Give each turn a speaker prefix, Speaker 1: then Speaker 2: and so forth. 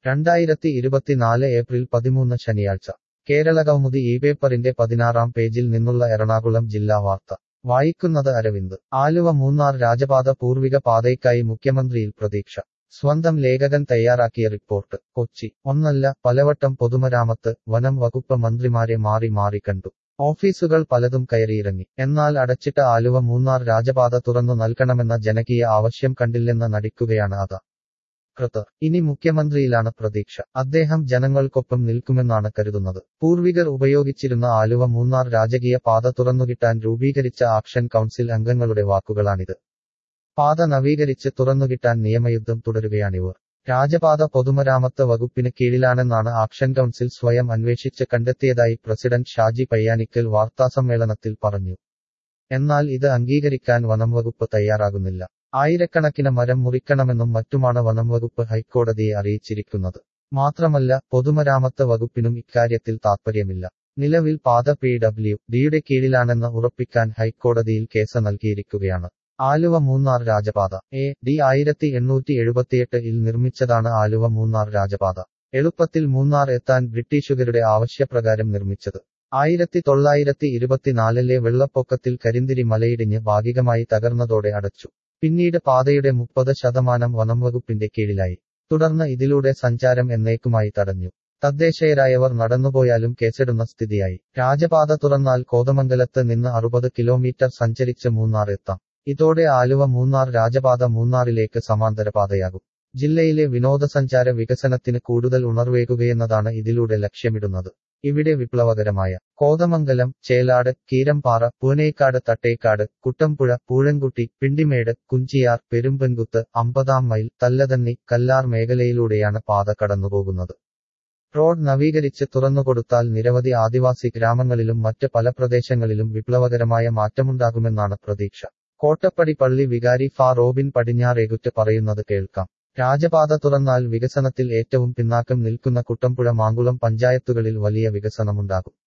Speaker 1: രണ്ടായിരത്തി ഇരുപത്തിനാല് ഏപ്രിൽ പതിമൂന്ന് ശനിയാഴ്ച കേരള കൗമുദി ഈ പേപ്പറിന്റെ പതിനാറാം പേജിൽ നിന്നുള്ള എറണാകുളം ജില്ലാ വാർത്ത വായിക്കുന്നത് അരവിന്ദ് ആലുവ മൂന്നാർ രാജപാത പൂർവിക പാതയ്ക്കായി മുഖ്യമന്ത്രിയിൽ പ്രതീക്ഷ സ്വന്തം ലേഖകൻ തയ്യാറാക്കിയ റിപ്പോർട്ട് കൊച്ചി ഒന്നല്ല പലവട്ടം പൊതുമരാമത്ത് വനം വകുപ്പ് മന്ത്രിമാരെ മാറി മാറി കണ്ടു ഓഫീസുകൾ പലതും കയറിയിറങ്ങി എന്നാൽ അടച്ചിട്ട ആലുവ മൂന്നാർ രാജപാത തുറന്നു നൽകണമെന്ന ജനകീയ ആവശ്യം കണ്ടില്ലെന്ന് നടിക്കുകയാണ് അത കൃതർ ഇനി മുഖ്യമന്ത്രിയിലാണ് പ്രതീക്ഷ അദ്ദേഹം ജനങ്ങൾക്കൊപ്പം നിൽക്കുമെന്നാണ് കരുതുന്നത് പൂർവികർ ഉപയോഗിച്ചിരുന്ന ആലുവ മൂന്നാർ രാജകീയ പാത തുറന്നുകിട്ടാൻ രൂപീകരിച്ച ആക്ഷൻ കൗൺസിൽ അംഗങ്ങളുടെ വാക്കുകളാണിത് പാത നവീകരിച്ച് തുറന്നുകിട്ടാൻ നിയമയുദ്ധം തുടരുകയാണിവർ രാജപാത പൊതുമരാമത്ത് വകുപ്പിന് കീഴിലാണെന്നാണ് ആക്ഷൻ കൗൺസിൽ സ്വയം അന്വേഷിച്ച് കണ്ടെത്തിയതായി പ്രസിഡന്റ് ഷാജി പയ്യാനിക്കൽ വാർത്താസമ്മേളനത്തിൽ പറഞ്ഞു എന്നാൽ ഇത് അംഗീകരിക്കാൻ വനം വകുപ്പ് തയ്യാറാകുന്നില്ല ആയിരക്കണക്കിന് മരം മുറിക്കണമെന്നും മറ്റുമാണ് വനം വകുപ്പ് ഹൈക്കോടതിയെ അറിയിച്ചിരിക്കുന്നത് മാത്രമല്ല പൊതുമരാമത്ത് വകുപ്പിനും ഇക്കാര്യത്തിൽ താത്പര്യമില്ല നിലവിൽ പാത പി ഡബ്ല്യു ഡിയുടെ കീഴിലാണെന്ന് ഉറപ്പിക്കാൻ ഹൈക്കോടതിയിൽ കേസ് നൽകിയിരിക്കുകയാണ് ആലുവ മൂന്നാർ രാജപാത എ ഡി ആയിരത്തി എണ്ണൂറ്റി എഴുപത്തിയെട്ട് ഇൽ നിർമ്മിച്ചതാണ് ആലുവ മൂന്നാർ രാജപാത എളുപ്പത്തിൽ മൂന്നാർ എത്താൻ ബ്രിട്ടീഷുകാരുടെ ആവശ്യപ്രകാരം നിർമ്മിച്ചത് ആയിരത്തി തൊള്ളായിരത്തി ഇരുപത്തിനാലിലെ വെള്ളപ്പൊക്കത്തിൽ കരിന്തിരി മലയിടിഞ്ഞ് ഭാഗികമായി തകർന്നതോടെ അടച്ചു പിന്നീട് പാതയുടെ മുപ്പത് ശതമാനം വനംവകുപ്പിന്റെ കീഴിലായി തുടർന്ന് ഇതിലൂടെ സഞ്ചാരം എന്നേക്കുമായി തടഞ്ഞു തദ്ദേശീയരായവർ നടന്നുപോയാലും കേസിടുന്ന സ്ഥിതിയായി രാജപാത തുറന്നാൽ കോതമംഗലത്ത് നിന്ന് അറുപത് കിലോമീറ്റർ സഞ്ചരിച്ച് മൂന്നാർ എത്താം ഇതോടെ ആലുവ മൂന്നാർ രാജപാത മൂന്നാറിലേക്ക് സമാന്തര പാതയാകും ജില്ലയിലെ വിനോദസഞ്ചാര വികസനത്തിന് കൂടുതൽ ഉണർവേകുകയെന്നതാണ് ഇതിലൂടെ ലക്ഷ്യമിടുന്നത് ഇവിടെ വിപ്ലവകരമായ കോതമംഗലം ചേലാട് കീരമ്പാറ പൂനേക്കാട് തട്ടേക്കാട് കുട്ടമ്പുഴ പൂഴൻകുട്ടി പിണ്ടിമേട് കുഞ്ചിയാർ പെരുമ്പൻകുത്ത് അമ്പതാം മൈൽ തല്ലതന്നി കല്ലാർ മേഖലയിലൂടെയാണ് പാത കടന്നുപോകുന്നത് റോഡ് നവീകരിച്ച് തുറന്നുകൊടുത്താൽ നിരവധി ആദിവാസി ഗ്രാമങ്ങളിലും മറ്റ് പല പ്രദേശങ്ങളിലും വിപ്ലവകരമായ മാറ്റമുണ്ടാകുമെന്നാണ് പ്രതീക്ഷ കോട്ടപ്പടി പള്ളി വികാരി ഫാ റോബിൻ പടിഞ്ഞാറേകുറ്റ് പറയുന്നത് കേൾക്കാം രാജപാത തുറന്നാൽ വികസനത്തിൽ ഏറ്റവും പിന്നാക്കം നിൽക്കുന്ന കുട്ടമ്പുഴ മാങ്കുളം പഞ്ചായത്തുകളിൽ വലിയ വികസനമുണ്ടാകും